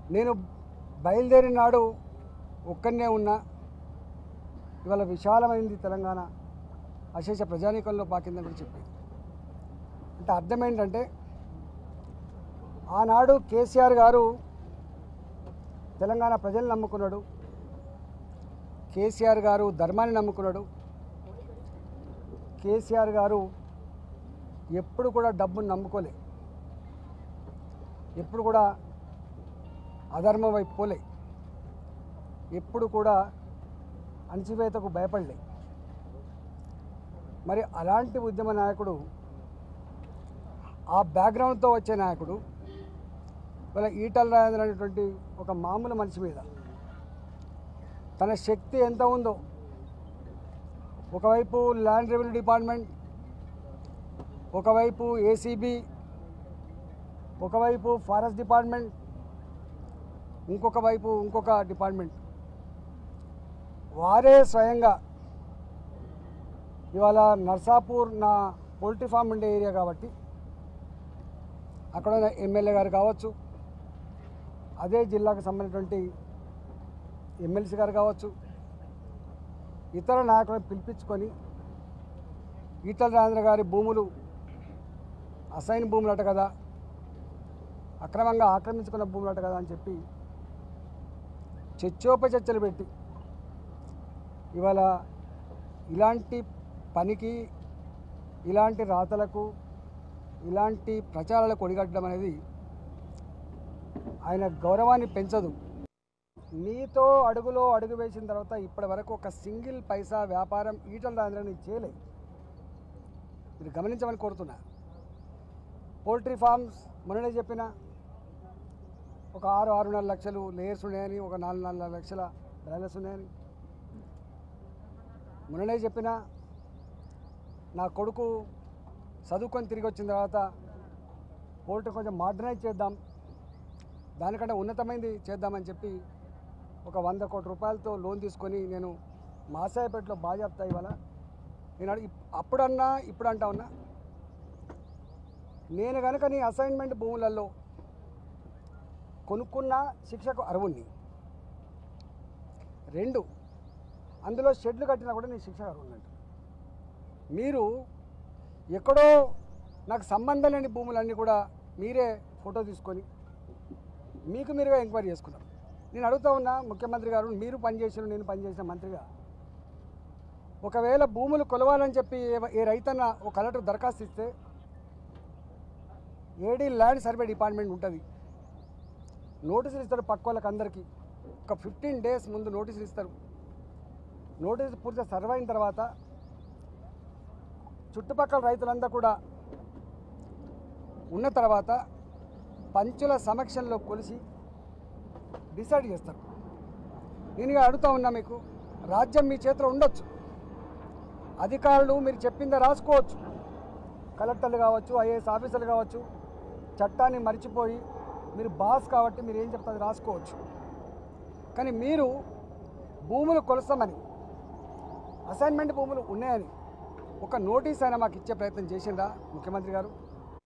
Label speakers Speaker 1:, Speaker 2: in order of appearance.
Speaker 1: నేను బయలుదేరిన నాడు ఒక్కనే ఉన్నా ఇవాళ విశాలమైంది తెలంగాణ అశేష ప్రజానీకంలో పాకిందని కూడా చెప్పేది అంటే అర్థం ఏంటంటే ఆనాడు కేసీఆర్ గారు తెలంగాణ ప్రజల్ని నమ్ముకున్నాడు కేసీఆర్ గారు ధర్మాన్ని నమ్ముకున్నాడు కేసీఆర్ గారు ఎప్పుడు కూడా డబ్బును నమ్ముకోలే ఎప్పుడు కూడా అధర్మం వైపు పోలే ఎప్పుడు కూడా అణచివేతకు భయపడలే మరి అలాంటి ఉద్యమ నాయకుడు ఆ బ్యాక్గ్రౌండ్తో వచ్చే నాయకుడు ఇవాళ ఈటల రాజేంద్ర అనేటువంటి ఒక మామూలు మనిషి మీద తన శక్తి ఎంత ఉందో ఒకవైపు ల్యాండ్ రెవెన్యూ డిపార్ట్మెంట్ ఒకవైపు ఏసీబీ ఒకవైపు ఫారెస్ట్ డిపార్ట్మెంట్ ఇంకొక వైపు ఇంకొక డిపార్ట్మెంట్ వారే స్వయంగా ఇవాళ నర్సాపూర్ నా పోల్ట్రీ ఫామ్ ఉండే ఏరియా కాబట్టి అక్కడ ఉన్న ఎమ్మెల్యే గారు కావచ్చు అదే జిల్లాకు సంబంధించినటువంటి ఎమ్మెల్సీ గారు కావచ్చు ఇతర నాయకులను పిలిపించుకొని ఈటల రాజేంద్ర గారి భూములు అసైన్ భూములట కదా అక్రమంగా ఆక్రమించుకున్న భూములట కదా అని చెప్పి చర్చోపచర్చలు పెట్టి ఇవాళ ఇలాంటి పనికి ఇలాంటి రాతలకు ఇలాంటి ప్రచారాలకు ఒడిగట్టడం అనేది ఆయన గౌరవాన్ని పెంచదు మీతో అడుగులో అడుగు వేసిన తర్వాత ఇప్పటి వరకు ఒక సింగిల్ పైసా వ్యాపారం ఈటల రాజేంద్రని చేయలే మీరు గమనించమని కోరుతున్నా పోల్ట్రీ ఫార్మ్స్ మొన్ననే చెప్పిన ఒక ఆరు ఆరున్నర లక్షలు లేయర్స్ ఉన్నాయని ఒక నాలుగు నాలుగు లక్షల బ్రాయిలర్స్ ఉన్నాయని మొన్ననే చెప్పిన నా కొడుకు చదువుకొని తిరిగి వచ్చిన తర్వాత పోల్ట్రీ కొంచెం మోడర్నైజ్ చేద్దాం దానికంటే ఉన్నతమైనది చేద్దామని చెప్పి ఒక వంద కోట్ల రూపాయలతో లోన్ తీసుకొని నేను మాసాయపేటలో బాగా చెప్తా ఇవాళ నేను అడి- ఇప్- అప్పుడన్నా ఇప్పుడు అంటా ఉన్నా నేను కనుక నీ అసైన్మెంట్ భూములలో కొనుక్కున్న శిక్షకు అర్హుణ్ణి రెండు అందులో షెడ్లు కట్టినా కూడా నేను శిక్షకు అర్హున్నట్టు మీరు ఎక్కడో నాకు సంబంధం లేని భూములన్నీ కూడా మీరే ఫోటో తీసుకొని మీకు మీరుగా ఎంక్వైరీ చేసుకున్నారు నేను అడుగుతా ఉన్నా ముఖ్యమంత్రి గారు మీరు పనిచేసిన నేను పనిచేసిన మంత్రిగా ఒకవేళ భూములు కొలవాలని చెప్పి ఏ- ఏ రైతన్న ఒక కలెక్టర్ దరఖాస్తు ఇస్తే ఏడీ ల్యాండ్ సర్వే డిపార్ట్మెంట్ ఉంటుంది నోటీసులు ఇస్తారు పక్క వాళ్ళకి అందరికీ ఒక ఫిఫ్టీన్ డేస్ ముందు నోటీసులు ఇస్తారు నోటీసు పూర్తిగా సర్వ్ అయిన తర్వాత చుట్టుపక్కల రైతులంతా కూడా ఉన్న తర్వాత పంచుల సమక్షంలో కొలిసి డిసైడ్ చేస్తారు నేను ఇక అడుగుతా ఉన్నా మీకు రాజ్యం మీ చేతిలో ఉండొచ్చు అధికారులు మీరు చెప్పిందే రాసుకోవచ్చు కలెక్టర్లు కావచ్చు ఐఏఎస్ ఆఫీసర్లు కావచ్చు చట్టాన్ని మర్చిపోయి మీరు బాస్ కాబట్టి మీరు ఏం చెప్తారు రాసుకోవచ్చు కానీ మీరు భూములు కొలుస్తామని అసైన్మెంట్ భూములు ఉన్నాయని ఒక నోటీస్ అయినా మాకు ఇచ్చే ప్రయత్నం చేసిందా ముఖ్యమంత్రి గారు